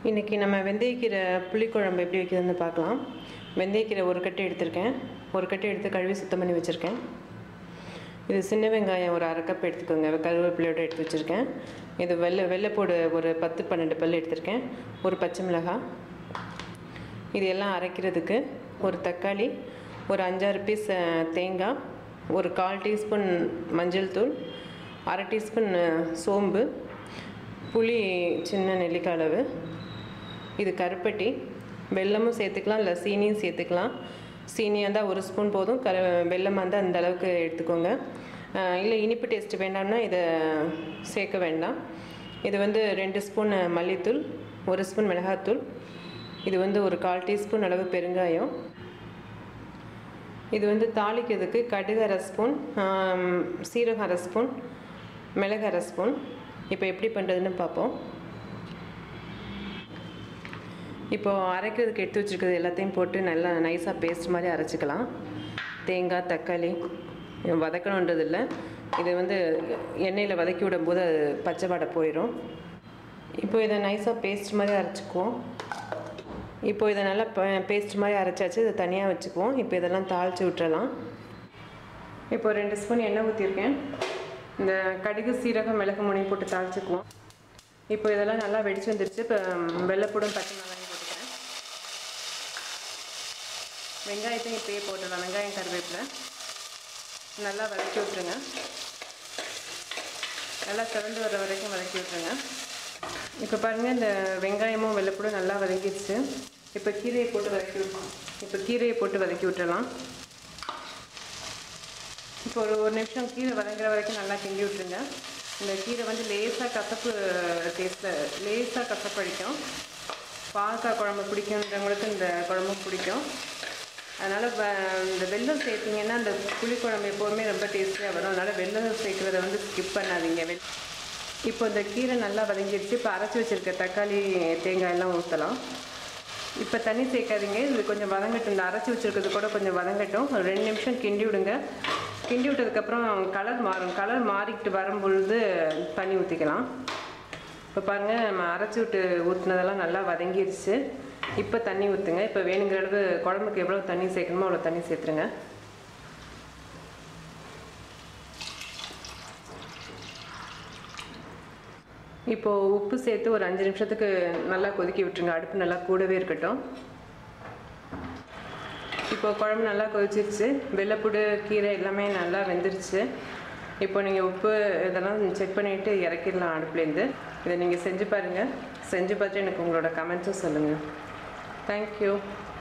இன்றைக்கி நம்ம வெந்தயக்கீரை புளிக்குழம்பு எப்படி வைக்கிறதுன்னு பார்க்கலாம் வெந்தயக்கீரை ஒரு கட்டு எடுத்திருக்கேன் ஒரு கட்டு எடுத்து கழுவி சுத்தம் பண்ணி வச்சுருக்கேன் இது சின்ன வெங்காயம் ஒரு அரை கப் எடுத்துக்கோங்க கருவேப்பிலையோட எடுத்து வச்சுருக்கேன் இது வெள்ளை வெள்ளைப்பூடு ஒரு பத்து பன்னெண்டு பல் எடுத்திருக்கேன் ஒரு பச்சை மிளகாய் இது எல்லாம் அரைக்கிறதுக்கு ஒரு தக்காளி ஒரு அஞ்சாறு பீஸ் அஹ், தேங்காய் ஒரு கால் டீஸ்பூன் மஞ்சள் தூள் அரை டீஸ்பூன் அஹ், சோம்பு புளி சின்ன நெல்லிக்காய் அளவு இது கருப்பட்டி வெல்லமும் சேர்த்துக்கலாம் இல்லை சீனியும் சேர்த்துக்கலாம் சீனியாக இருந்தால் ஒரு ஸ்பூன் போதும் கரு வெல்லமாக இருந்தால் அந்த அளவுக்கு எடுத்துக்கோங்க அஹ், இல்லை இனிப்பு டேஸ்ட் வேண்டாம்னா இதை சேர்க்க வேண்டாம் இது வந்து ரெண்டு ஸ்பூன் மல்லித்தூள் ஒரு ஸ்பூன் மிளகாத்தூள் இது வந்து ஒரு கால் டீஸ்பூன் அளவு பெருங்காயம் இது வந்து தாளிக்கிறதுக்கு கடுகு அரை ஸ்பூன் ஆம், சீரகம் அரை ஸ்பூன் மிளகு அரை ஸ்பூன் இப்போ எப்படி பண்ணுறதுன்னு பார்ப்போம் இப்போது அரைக்கிறதுக்கு எடுத்து வச்சுருக்கிறது எல்லாத்தையும் போட்டு நல்லா நைஸாக பேஸ்ட் மாதிரி அரைச்சிக்கலாம் தேங்காய் தக்காளி இது வதக்கணுன்றது இல்லை இது வந்து எண்ணெயில் வதக்கி விடும்போது அது பச்சை வாடை போயிடும் இப்போ இதை நைஸாக பேஸ்ட் மாதிரி அரைச்சிக்குவோம் இப்போ இதை நல்லா பேஸ்ட் மாதிரி அரைச்சாச்சு இதை தனியாக வச்சுக்குவோம் இப்போ இதெல்லாம் தாளித்து விட்டுறலாம் இப்போ ரெண்டு ஸ்பூன் எண்ணெய் ஊற்றிருக்கேன் இந்த கடுகு சீரகம் மிளகு முனை போட்டு தாளிச்சுக்குவோம் இப்போ இதெல்லாம் நல்லா வெடிச்சு வந்துருச்சு இப்போ வெள்ளைப்பூடும் பச்சை மிளகாயும் போட்டுக்கிறேன் வெங்காயத்தையும் இப்பயே போட்டுடலாம் வெங்காயம் கருவேப்பிலை நல்லா வதக்கி விட்ருங்க நல்லா திறந்து வர வரைக்கும் வதக்கி விட்ருங்க இப்போ பாருங்கள் இந்த வெங்காயமும் வெள்ளைப்பூடும் நல்லா வதங்கிடுச்சு இப்போ கீரையை போட்டு வதக்கி விட்ருவோம் இப்போ கீரையை போட்டு வதக்கி விட்டுறலாம் இப்போ ஒரு ஒரு நிமிஷம் கீரை வதங்குற வரைக்கும் நல்லா கிண்டி விட்டுருங்க இந்த கீரை வந்து லேசாக கசப்பு டேஸ்ட்டில் லேசாக கசப்பு அடிக்கும் பால்காய் குழம்பு பிடிக்குன்றவங்களுக்கு இந்த குழம்பு பிடிக்கும் அதனால் இந்த வெல்லம் சேர்த்திங்கன்னா அந்த புளிக்குழம்பு எப்போவுமே ரொம்ப டேஸ்டியாக வரும் அதனால் வெல்லம் சேர்க்குறத வந்து ஸ்கிப் பண்ணாதீங்க வெ இப்போ இந்த கீரை நல்லா வதங்கிடுச்சு இப்போ அரைச்சி வச்சுருக்க தக்காளி தேங்காய் எல்லாம் ஊற்றலாம் இப்போ தண்ணி சேர்க்காதீங்க இது கொஞ்சம் வதங்கட்டும் இந்த அரைச்சி வச்சுருக்கிறது கூட கொஞ்சம் வதங்கட்டும் ஒரு ரெண்டு நிமிஷம் கிண்டி விடுங்க கிண்டி விட்டதுக்கப்புறம் கலர் மாறும் கலர் மாறிக்கிட்டு வரும்பொழுது தண்ணி ஊற்றிக்கலாம் இப்போ பாருங்கள் நம்ம அரைச்சி விட்டு ஊற்றுனதெல்லாம் நல்லா வதங்கிடுச்சு இப்போ தண்ணி ஊற்றுங்க இப்போ வேணுங்கிற அளவு குழம்புக்கு எவ்வளோ தண்ணி சேர்க்கணுமோ அவ்வளோ தண்ணி சேர்த்துருங்க இப்போது உப்பு சேர்த்து ஒரு அஞ்சு நிமிஷத்துக்கு நல்லா கொதிக்க விட்டுருங்க அடுப்பு நல்லா கூடவே இருக்கட்டும் இப்போ குழம்பு நல்லா கொதிச்சிருச்சு வெள்ளைப்புடு கீரை எல்லாமே நல்லா வெந்துருச்சு இப்போ நீங்கள் உப்பு இதெல்லாம் செக் பண்ணிவிட்டு இறக்கிடலாம் அடுப்புலேருந்து இதை நீங்கள் செஞ்சு பாருங்கள் செஞ்சு பார்த்துட்டு எனக்கு உங்களோட கமெண்ட்ஸும் சொல்லுங்கள் தேங்க்யூ